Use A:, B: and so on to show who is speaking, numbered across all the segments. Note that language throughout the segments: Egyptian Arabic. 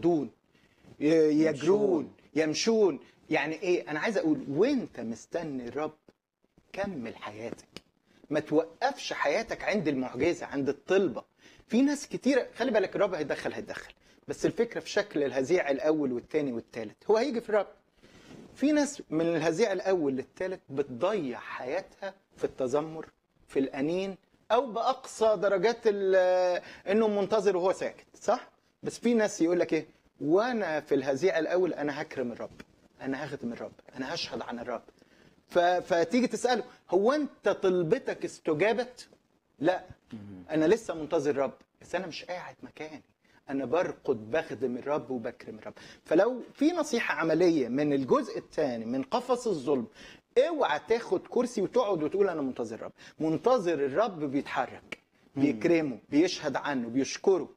A: يصعدون ي- يجرون يمشون يعني ايه انا عايز اقول وانت مستني الرب كمل حياتك ما توقفش حياتك عند المعجزه عند الطلبه في ناس كتيره خلي بالك الرب هيدخل هيدخل بس الفكره في شكل الهزيع الاول والثاني والثالث هو هيجي في الرب في ناس من الهزيع الاول للثالث بتضيع حياتها في التذمر في الانين او باقصى درجات ال- انه منتظر وهو ساكت صح بس في ناس يقول لك ايه وانا في الهزيع الاول انا هكرم الرب انا هخدم الرب انا هشهد عن الرب ف... فتيجي تساله هو انت طلبتك استجابت لا انا لسه منتظر الرب بس انا مش قاعد مكاني انا برقد بخدم الرب وبكرم الرب فلو في نصيحه عمليه من الجزء الثاني من قفص الظلم اوعى تاخد كرسي وتقعد وتقول انا منتظر الرب منتظر الرب بيتحرك بيكرمه بيشهد عنه بيشكره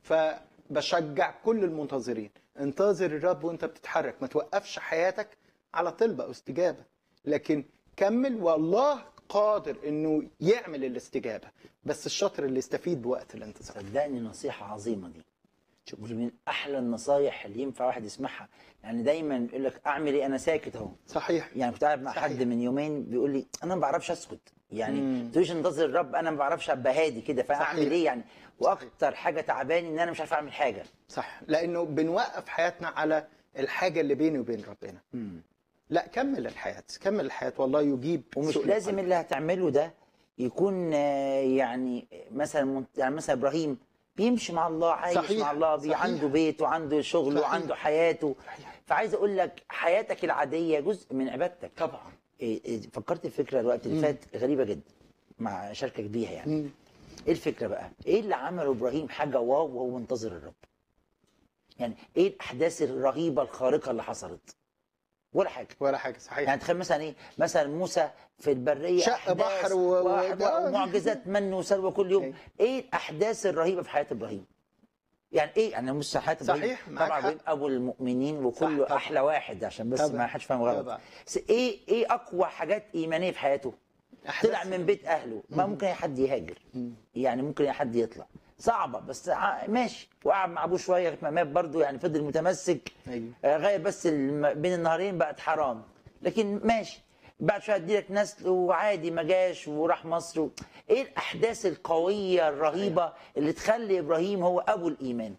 A: فبشجع كل المنتظرين انتظر الرب وانت بتتحرك ما توقفش حياتك على طلبه او استجابه لكن كمل والله قادر انه يعمل الاستجابه بس الشاطر اللي يستفيد بوقت الانتظار
B: صدقني نصيحة عظيمة دي دي من أحلى النصايح اللي ينفع واحد يسمعها يعني دايما يقول لك أعمل إيه أنا ساكت أهو
A: صحيح
B: يعني كنت قاعد مع
A: صحيح.
B: حد من يومين بيقول لي أنا ما بعرفش أسكت يعني
A: مم.
B: ما تقوليش انتظر الرب أنا ما بعرفش أبقى هادي كده فأعمل
A: صحيح.
B: إيه يعني وأكتر حاجة تعباني إن أنا مش عارف أعمل حاجة
A: صح لانه بنوقف حياتنا على الحاجه اللي بيني وبين ربنا لا كمل الحياه كمل الحياه والله يجيب
B: ومش
A: سؤل
B: لازم
A: القلب.
B: اللي هتعمله ده يكون آه، يعني مثلا منت- يعني مثلا ابراهيم بيمشي مع الله عايش
A: صحيح،
B: مع الله بي
A: صحيح.
B: عنده بيت وعنده شغل
A: صحيح.
B: وعنده حياته
A: صحيح.
B: فعايز اقول لك حياتك العاديه جزء من عبادتك
A: طبعا
B: إيه- إيه، فكرت في فكره الوقت اللي فات غريبه جدا مع شاركك بيها يعني
A: مم.
B: ايه الفكره بقى ايه اللي عمله ابراهيم حاجه واو وهو منتظر الرب يعني ايه الاحداث الرهيبه الخارقه اللي حصلت ولا حاجه
A: ولا حاجه صحيح
B: يعني تخيل مثلا ايه مثلا موسى في البريه
A: شق
B: أحداث
A: بحر و-
B: وأحد-
A: و-
B: ومعجزات من وسلوى كل يوم
A: أيوة.
B: ايه الاحداث الرهيبه في حياه ابراهيم يعني ايه يعني موسى حياه ابراهيم
A: صحيح، معاك
B: طبعا
A: حق.
B: ابراهيم ابو المؤمنين وكله
A: طبعا.
B: احلى واحد عشان بس
A: طبعا.
B: ما حدش فاهم غلط
A: طبعا.
B: بس ايه ايه اقوى حاجات ايمانيه في حياته طلع
A: أحداث-
B: من بيت اهله ما ممكن اي حد يهاجر يعني ممكن اي حد يطلع صعبه بس ع- ماشي وقعد مع ابوه شويه ما مات برضه يعني فضل متمسك
A: أيوة.
B: آه، غير بس الم- بين النهرين بقت حرام لكن ماشي بعد شويه اديلك نسل وعادي ما جاش وراح مصر و... ايه الاحداث القويه الرهيبه اللي تخلي ابراهيم هو ابو الايمان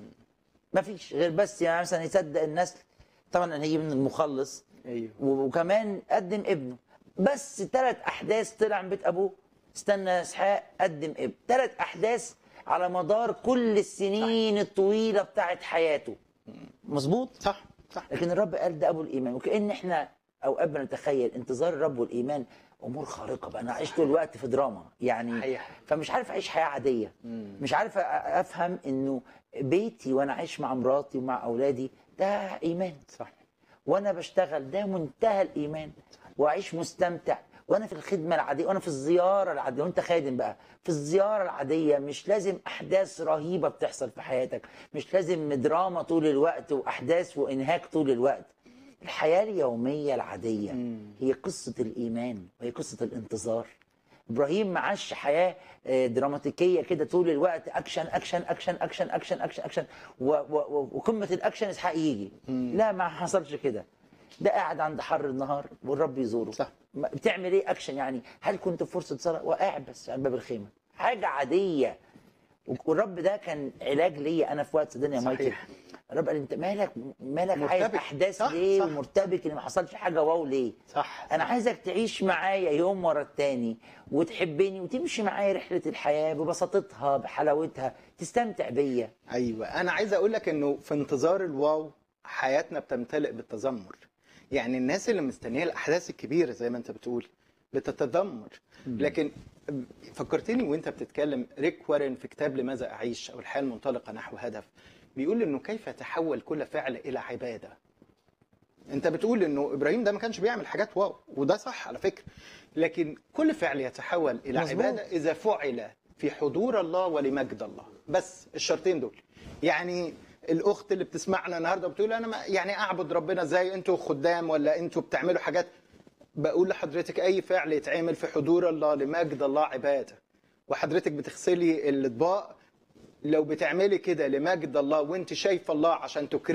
B: ما فيش غير بس يعني مثلا يصدق النسل طبعا هي من المخلص
A: ايوه
B: وكمان قدم ابنه بس ثلاث احداث طلع من بيت ابوه استنى اسحاق قدم ابن ثلاث احداث على مدار كل السنين الطويله بتاعت حياته مظبوط
A: صح صح
B: لكن الرب قال ده ابو الايمان وكان احنا اوقات بنتخيل انتظار الرب والايمان امور خارقه بقى انا عايش طول الوقت في دراما يعني
A: صحيح.
B: فمش عارف اعيش حياه عاديه مش عارف أ- افهم انه بيتي وانا عايش مع مراتي ومع اولادي ده ايمان
A: صح
B: وانا بشتغل ده منتهى الايمان واعيش مستمتع وانا في الخدمه العاديه وانا في الزياره العاديه وانت خادم بقى في الزياره العاديه مش لازم احداث رهيبه بتحصل في حياتك مش لازم دراما طول الوقت واحداث وانهاك طول الوقت الحياه اليوميه العاديه هي قصه الايمان وهي قصه الانتظار ابراهيم ما عاش حياه آه، دراماتيكيه كده طول الوقت اكشن اكشن اكشن اكشن اكشن اكشن اكشن و- و- و- وقمه الاكشن اسحاق يجي لا ما حصلش كده ده قاعد عند حر النهار والرب يزوره
A: صح.
B: ما- بتعمل ايه اكشن يعني هل كنت في فرصه صلاه وقاعد بس على باب الخيمه حاجه عاديه والرب ده كان علاج ليا انا في وقت صدقني يا
A: صحيح.
B: مايكل الرب قال انت مالك مالك عايز
A: مرتبك.
B: احداث
A: صح،
B: ليه
A: صح.
B: ومرتبك ان ما حصلش حاجه واو ليه
A: صح
B: انا عايزك تعيش معايا يوم ورا التاني وتحبني وتمشي معايا رحله الحياه ببساطتها بحلاوتها تستمتع بيا
A: ايوه انا عايز اقول لك انه في انتظار الواو حياتنا بتمتلئ بالتذمر يعني الناس اللي مستنيه الاحداث الكبيره زي ما انت بتقول بتتذمر لكن فكرتني وانت بتتكلم ريك وارن في كتاب لماذا اعيش او الحياه المنطلقه نحو هدف بيقول انه كيف يتحول كل فعل الى عباده انت بتقول انه ابراهيم ده ما كانش بيعمل حاجات واو وده صح على فكره لكن كل فعل يتحول الى
B: مظبوط.
A: عباده اذا فعل في حضور الله ولمجد الله بس الشرطين دول يعني الاخت اللي بتسمعنا النهارده بتقول انا ما يعني اعبد ربنا ازاي انتوا خدام ولا انتوا بتعملوا حاجات بقول لحضرتك اي فعل يتعمل في حضور الله لمجد الله عباده وحضرتك بتغسلي الاطباق لو بتعملي كده لمجد الله وانت شايفه الله عشان تكرمي